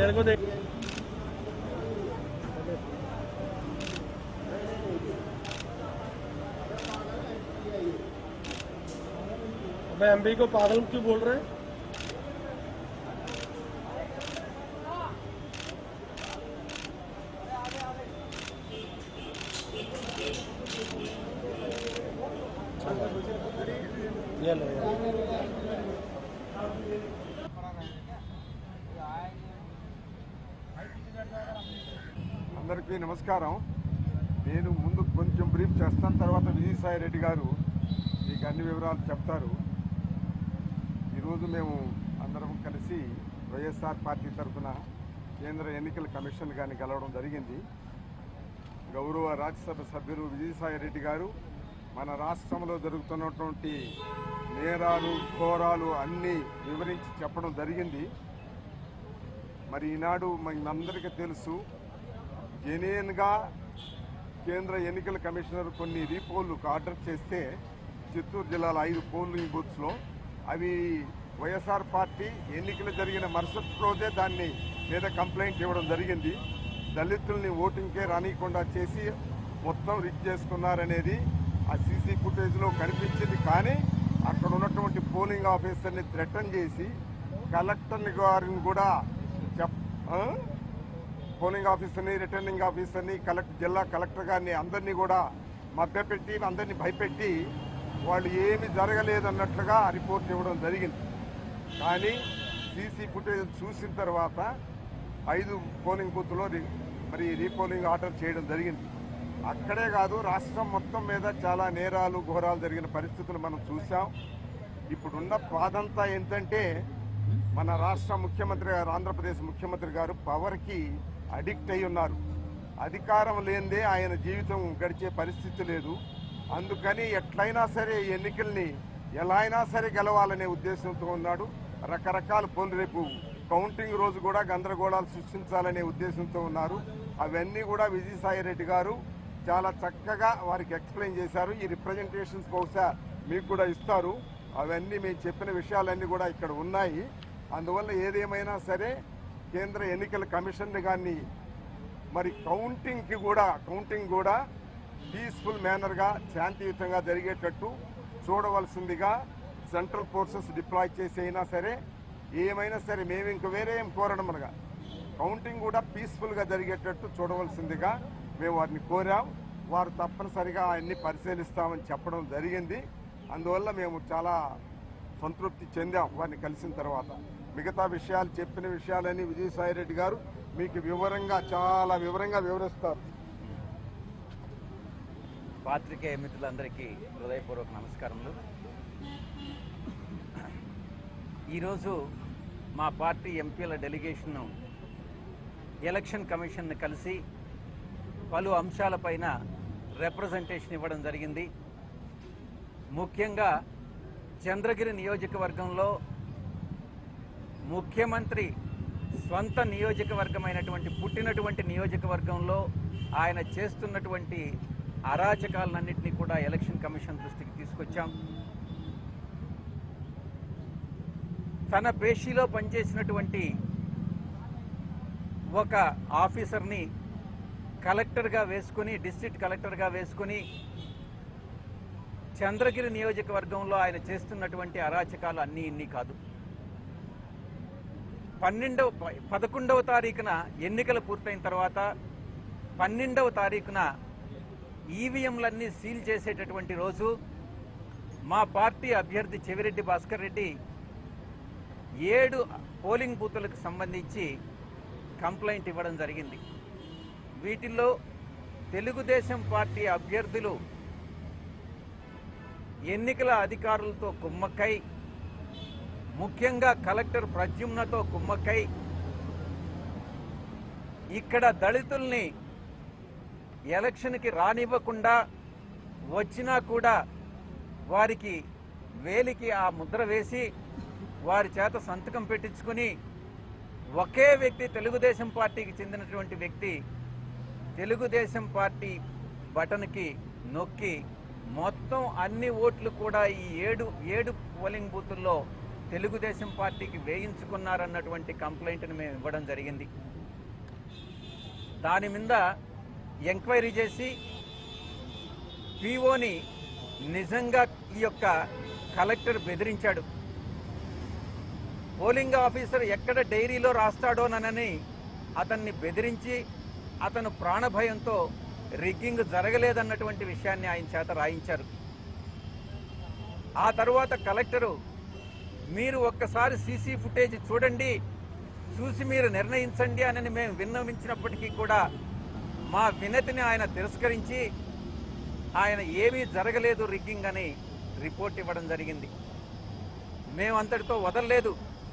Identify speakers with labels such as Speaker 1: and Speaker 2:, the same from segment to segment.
Speaker 1: मेरे को देख अबे एमपी को पागल क्यों बोल रहे हैं ये लो यार
Speaker 2: అందరికీ నమస్కారం నేను ముందు కొంచెం బ్రీఫ్ చేస్తాను తర్వాత విజయసాయి రెడ్డి గారు మీకు అన్ని వివరాలు చెప్తారు ఈరోజు మేము అందరం కలిసి వైఎస్ఆర్ పార్టీ తరఫున కేంద్ర ఎన్నికల కమిషన్ గారిని కలవడం జరిగింది గౌరవ రాజ్యసభ సభ్యులు విజయసాయి రెడ్డి గారు మన రాష్ట్రంలో జరుగుతున్నటువంటి నేరాలు ఘోరాలు అన్నీ వివరించి చెప్పడం జరిగింది మరి ఈనాడు మనందరికీ తెలుసు జెన్యున్గా కేంద్ర ఎన్నికల కమిషనర్ కొన్ని రీపోల్లు ఆర్డర్ చేస్తే చిత్తూరు జిల్లాలో ఐదు పోలింగ్ బూత్స్లో అవి వైఎస్ఆర్ పార్టీ ఎన్నికలు జరిగిన మరుసటి రోజే దాన్ని మీద కంప్లైంట్ ఇవ్వడం జరిగింది దళితుల్ని ఓటింగ్కే రానియకుండా చేసి మొత్తం రిచ్ చేసుకున్నారనేది ఆ సీసీ ఫుటేజ్లో కనిపించింది కానీ అక్కడ ఉన్నటువంటి పోలింగ్ ఆఫీసర్ని థ్రెటన్ చేసి కలెక్టర్ని గారిని కూడా చెప్ ఆ? పోలింగ్ ఆఫీసర్ని రిటర్నింగ్ ఆఫీసర్ని కలెక్టర్ జిల్లా కలెక్టర్ గారిని అందరినీ కూడా మభ్యపెట్టి అందరినీ భయపెట్టి వాళ్ళు ఏమి జరగలేదన్నట్లుగా రిపోర్ట్ ఇవ్వడం జరిగింది కానీ సీసీ ఫుటేజ్ చూసిన తర్వాత ఐదు పోలింగ్ బూత్లో రి- మరి రీపోలింగ్ ఆర్డర్ చేయడం జరిగింది అక్కడే కాదు రాష్ట్రం మొత్తం మీద చాలా నేరాలు ఘోరాలు జరిగిన పరిస్థితులు మనం చూసాం ఇప్పుడున్న బాధంతా ఏంటంటే మన రాష్ట్ర ముఖ్యమంత్రి గారు ఆంధ్రప్రదేశ్ ముఖ్యమంత్రి గారు పవర్కి అడిక్ట్ అయి ఉన్నారు అధికారం లేనిదే ఆయన జీవితం గడిచే పరిస్థితి లేదు అందుకని ఎట్లయినా సరే ఈ ఎన్నికల్ని ఎలా అయినా సరే గెలవాలనే ఉద్దేశంతో ఉన్నాడు రకరకాల పనులు రేపు కౌంటింగ్ రోజు కూడా గందరగోళాలు సృష్టించాలనే ఉద్దేశంతో ఉన్నారు అవన్నీ కూడా విజయసాయి రెడ్డి గారు చాలా చక్కగా వారికి ఎక్స్ప్లెయిన్ చేశారు ఈ రిప్రజెంటేషన్స్ బహుశా మీకు కూడా ఇస్తారు అవన్నీ మేము చెప్పిన విషయాలన్నీ కూడా ఇక్కడ ఉన్నాయి అందువల్ల ఏదేమైనా సరే కేంద్ర ఎన్నికల కమిషన్ గారిని మరి కౌంటింగ్కి కూడా కౌంటింగ్ కూడా పీస్ఫుల్ మేనర్గా శాంతియుతంగా జరిగేటట్టు చూడవలసిందిగా సెంట్రల్ ఫోర్సెస్ డిప్లాయ్ చేసి అయినా సరే ఏమైనా సరే మేము ఇంక వేరే ఏం కోరడం అనగా కౌంటింగ్ కూడా పీస్ఫుల్గా జరిగేటట్టు చూడవలసిందిగా మేము వారిని కోరాం వారు తప్పనిసరిగా ఆయన్ని పరిశీలిస్తామని చెప్పడం జరిగింది అందువల్ల మేము చాలా సంతృప్తి చెందాం వారిని కలిసిన తర్వాత మిగతా విషయాలు చెప్పిన విషయాలన్నీ విజయసాయి రెడ్డి గారు మీకు వివరంగా చాలా వివరంగా వివరిస్తారు
Speaker 3: పాత్రికేయ మిత్రులందరికీ హృదయపూర్వక నమస్కారములు ఈరోజు మా పార్టీ ఎంపీల డెలిగేషన్ ఎలక్షన్ కమిషన్ను కలిసి పలు అంశాలపైన రిప్రజెంటేషన్ ఇవ్వడం జరిగింది ముఖ్యంగా చంద్రగిరి నియోజకవర్గంలో ముఖ్యమంత్రి స్వంత నియోజకవర్గమైనటువంటి పుట్టినటువంటి నియోజకవర్గంలో ఆయన చేస్తున్నటువంటి అరాచకాలన్నింటినీ కూడా ఎలక్షన్ కమిషన్ దృష్టికి తీసుకొచ్చాం తన పేషీలో పనిచేసినటువంటి ఒక ఆఫీసర్ని కలెక్టర్గా వేసుకుని డిస్ట్రిక్ట్ కలెక్టర్గా వేసుకుని చంద్రగిరి నియోజకవర్గంలో ఆయన చేస్తున్నటువంటి అరాచకాలు అన్నీ ఇన్ని కాదు పన్నెండవ ప- పదకొండవ తారీఖున ఎన్నికలు పూర్తయిన తర్వాత పన్నెండవ తారీఖున ఈవీఎంలన్నీ సీల్ చేసేటటువంటి రోజు మా పార్టీ అభ్యర్థి చెవిరెడ్డి భాస్కర్ రెడ్డి ఏడు పోలింగ్ బూతులకు సంబంధించి కంప్లైంట్ ఇవ్వడం జరిగింది వీటిల్లో తెలుగుదేశం పార్టీ అభ్యర్థులు ఎన్నికల అధికారులతో కుమ్మక్కై ముఖ్యంగా కలెక్టర్ ప్రద్యుమ్నతో కుమ్మక్కై ఇక్కడ దళితుల్ని ఎలక్షన్కి రానివ్వకుండా వచ్చినా కూడా వారికి వేలికి ఆ ముద్ర వేసి వారి చేత సంతకం పెట్టించుకుని ఒకే వ్యక్తి తెలుగుదేశం పార్టీకి చెందినటువంటి వ్యక్తి తెలుగుదేశం పార్టీ బటన్కి నొక్కి మొత్తం అన్ని ఓట్లు కూడా ఈ ఏడు ఏడు పోలింగ్ బూతుల్లో తెలుగుదేశం పార్టీకి వేయించుకున్నారన్నటువంటి కంప్లైంట్ని మేము ఇవ్వడం జరిగింది దాని మీద ఎంక్వైరీ చేసి పీఓని నిజంగా ఈ యొక్క కలెక్టర్ బెదిరించాడు పోలింగ్ ఆఫీసర్ ఎక్కడ డైరీలో రాస్తాడోనని అతన్ని బెదిరించి అతను ప్రాణభయంతో రిగ్గింగ్ జరగలేదన్నటువంటి విషయాన్ని ఆయన చేత రాయించారు ఆ తరువాత కలెక్టరు మీరు ఒక్కసారి సీసీ ఫుటేజ్ చూడండి చూసి మీరు నిర్ణయించండి అని మేము విన్నవించినప్పటికీ కూడా మా వినతిని ఆయన తిరస్కరించి ఆయన ఏమీ జరగలేదు రిగ్గింగ్ అని రిపోర్ట్ ఇవ్వడం జరిగింది మేము అంతటితో వదలలేదు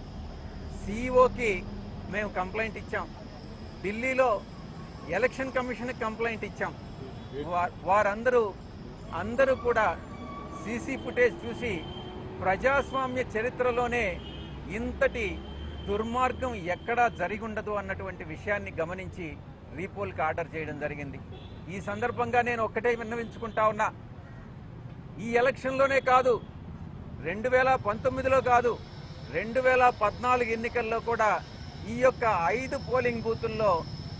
Speaker 3: సిఇఓకి మేము కంప్లైంట్ ఇచ్చాం ఢిల్లీలో ఎలక్షన్ కమిషన్కి కంప్లైంట్ ఇచ్చాం వా- వారందరూ అందరూ కూడా సీసీ ఫుటేజ్ చూసి ప్రజాస్వామ్య చరిత్రలోనే ఇంతటి దుర్మార్గం ఎక్కడా జరిగి ఉండదు అన్నటువంటి విషయాన్ని గమనించి రీపోల్కి ఆర్డర్ చేయడం జరిగింది ఈ సందర్భంగా నేను ఒక్కటే విన్నవించుకుంటా ఉన్నా ఈ ఎలక్షన్లోనే కాదు రెండు వేల పంతొమ్మిదిలో కాదు రెండు వేల పద్నాలుగు ఎన్నికల్లో కూడా ఈ యొక్క ఐదు పోలింగ్ బూతుల్లో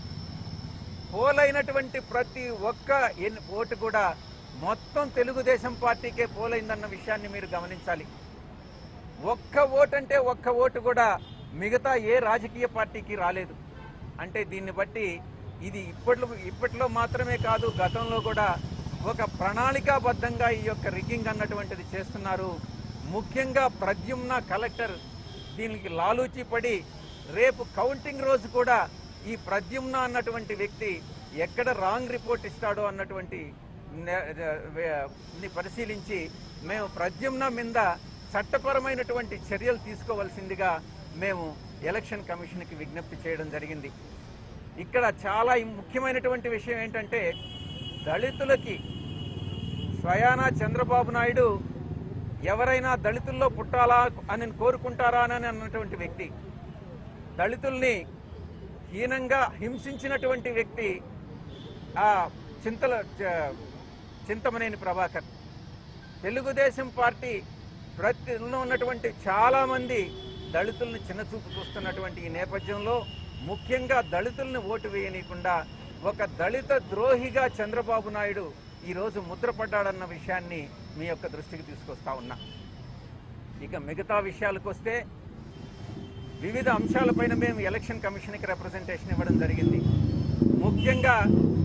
Speaker 3: పోలైనటువంటి ప్రతి ఒక్క ఎన్- ఓటు కూడా మొత్తం తెలుగుదేశం పార్టీకే పోలైందన్న విషయాన్ని మీరు గమనించాలి ఒక్క ఓటు అంటే ఒక్క ఓటు కూడా మిగతా ఏ రాజకీయ పార్టీకి రాలేదు అంటే దీన్ని బట్టి ఇది ఇప్పట్లో ఇప్పట్లో మాత్రమే కాదు గతంలో కూడా ఒక ప్రణాళికాబద్ధంగా ఈ యొక్క రిగ్గింగ్ అన్నటువంటిది చేస్తున్నారు ముఖ్యంగా ప్రద్యుమ్న కలెక్టర్ దీనికి లాలూచి పడి రేపు కౌంటింగ్ రోజు కూడా ఈ ప్రద్యుమ్న అన్నటువంటి వ్యక్తి ఎక్కడ రాంగ్ రిపోర్ట్ ఇస్తాడో అన్నటువంటి నే- వే- ని పరిశీలించి మేము ప్రద్యుమ్న మీద చట్టపరమైనటువంటి చర్యలు తీసుకోవాల్సిందిగా మేము ఎలక్షన్ కమిషన్కి విజ్ఞప్తి చేయడం జరిగింది ఇక్కడ చాలా ముఖ్యమైనటువంటి విషయం ఏంటంటే దళితులకి స్వయానా చంద్రబాబు నాయుడు ఎవరైనా దళితుల్లో పుట్టాలా అని కోరుకుంటారా అని అన్నటువంటి వ్యక్తి దళితుల్ని హీనంగా హింసించినటువంటి వ్యక్తి ఆ చింతల చ- చింతమనేని ప్రభాకర్ తెలుగుదేశం పార్టీ ప్రతిలో ఉన్నటువంటి చాలా మంది దళితుల్ని చిన్నచూపు చూస్తున్నటువంటి ఈ నేపథ్యంలో ముఖ్యంగా దళితుల్ని ఓటు వేయనీయకుండా ఒక దళిత ద్రోహిగా చంద్రబాబు నాయుడు ఈరోజు ముద్రపడ్డాడన్న విషయాన్ని మీ యొక్క దృష్టికి తీసుకొస్తా ఉన్నా ఇక మిగతా విషయాలకు వస్తే వివిధ అంశాలపైన మేము ఎలక్షన్ కమిషన్కి రిప్రజెంటేషన్ ఇవ్వడం జరిగింది ముఖ్యంగా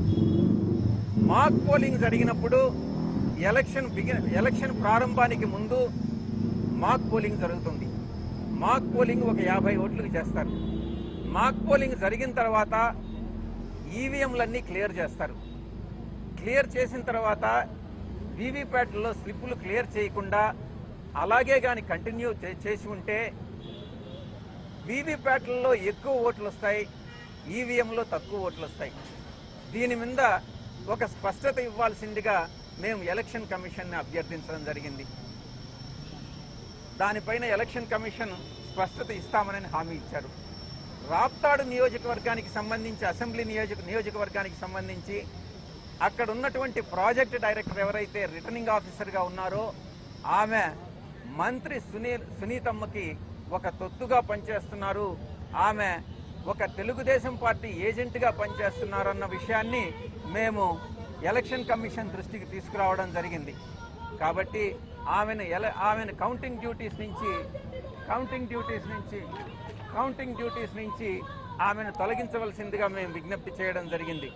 Speaker 3: మాక్ పోలింగ్ జరిగినప్పుడు ఎలక్షన్ బిగిన ఎలక్షన్ ప్రారంభానికి ముందు మాక్ పోలింగ్ జరుగుతుంది మాక్ పోలింగ్ ఒక యాభై ఓట్లకు చేస్తారు మాక్ పోలింగ్ జరిగిన తర్వాత ఈవీఎంలన్నీ క్లియర్ చేస్తారు క్లియర్ చేసిన తర్వాత వీవీప్యాట్లో స్లిప్పులు క్లియర్ చేయకుండా అలాగే కానీ కంటిన్యూ చే- చేసి ఉంటే వీవీప్యాట్లలో ఎక్కువ ఓట్లు వస్తాయి ఈవీఎంలో తక్కువ ఓట్లు వస్తాయి దీని మీద ఒక స్పష్టత ఇవ్వాల్సిందిగా మేము ఎలక్షన్ కమిషన్ని అభ్యర్థించడం జరిగింది దానిపైన ఎలక్షన్ కమిషన్ స్పష్టత ఇస్తామని హామీ ఇచ్చారు రాప్తాడు నియోజకవర్గానికి సంబంధించి అసెంబ్లీ నియోజక నియోజకవర్గానికి సంబంధించి అక్కడ ఉన్నటువంటి ప్రాజెక్ట్ డైరెక్టర్ ఎవరైతే రిటర్నింగ్ ఆఫీసర్గా ఉన్నారో ఆమె మంత్రి సునీల్ సునీతమ్మకి ఒక తొత్తుగా పనిచేస్తున్నారు ఆమె ఒక తెలుగుదేశం పార్టీ ఏజెంట్గా పనిచేస్తున్నారన్న విషయాన్ని మేము ఎలక్షన్ కమిషన్ దృష్టికి తీసుకురావడం జరిగింది కాబట్టి ఆమెను ఎల ఆమెను కౌంటింగ్ డ్యూటీస్ నుంచి కౌంటింగ్ డ్యూటీస్ నుంచి కౌంటింగ్ డ్యూటీస్ నుంచి ఆమెను తొలగించవలసిందిగా మేము విజ్ఞప్తి చేయడం జరిగింది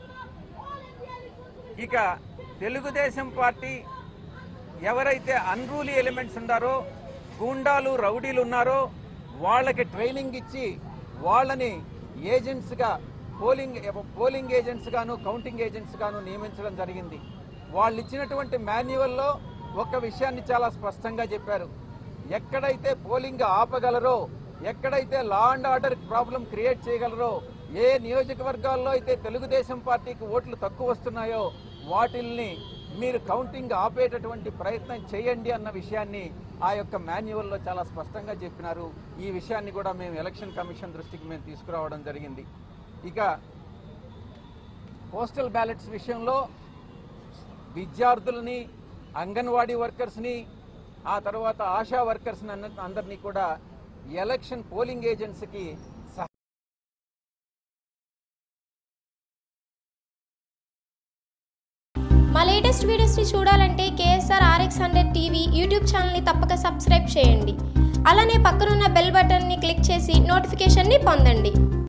Speaker 3: ఇక తెలుగుదేశం పార్టీ ఎవరైతే అన్రూలీ ఎలిమెంట్స్ ఉన్నారో గూండాలు రౌడీలు ఉన్నారో వాళ్ళకి ట్రైనింగ్ ఇచ్చి వాళ్ళని ఏజెంట్స్గా పోలింగ్ పోలింగ్ ఏజెంట్స్ గాను కౌంటింగ్ ఏజెంట్స్ గాను నియమించడం జరిగింది వాళ్ళు ఇచ్చినటువంటి మాన్యువల్లో ఒక విషయాన్ని చాలా స్పష్టంగా చెప్పారు ఎక్కడైతే పోలింగ్ ఆపగలరో ఎక్కడైతే law and order problem create చేయగలరో ఏ నియోజకవర్గాల్లో అయితే తెలుగుదేశం పార్టీకి ఓట్లు తక్కువ వస్తున్నాయో వాటిల్ని మీరు కౌంటింగ్ ఆపేటటువంటి ప్రయత్నం చేయండి అన్న విషయాన్ని ఆ యొక్క మాన్యువల్లో చాలా స్పష్టంగా చెప్పినారు ఈ విషయాన్ని కూడా మేము ఎలక్షన్ కమిషన్ దృష్టికి మేము తీసుకురావడం జరిగింది ఇక పోస్టల్ బ్యాలెట్స్ విషయంలో విద్యార్థులని అంగన్వాడీ వర్కర్స్ని ఆ తర్వాత ఆశా వర్కర్స్ని అన్న అందరినీ కూడా ఎలక్షన్ పోలింగ్ ఏజెంట్స్కి సహ
Speaker 4: మా లేటెస్ట్ వీడియోస్ని చూడాలంటే KSR RX hundred TV YouTube ఛానల్ని తప్పక సబ్స్క్రైబ్ చేయండి అలానే పక్కనున్న బెల్ బటన్ని క్లిక్ చేసి నోటిఫికేషన్ని పొందండి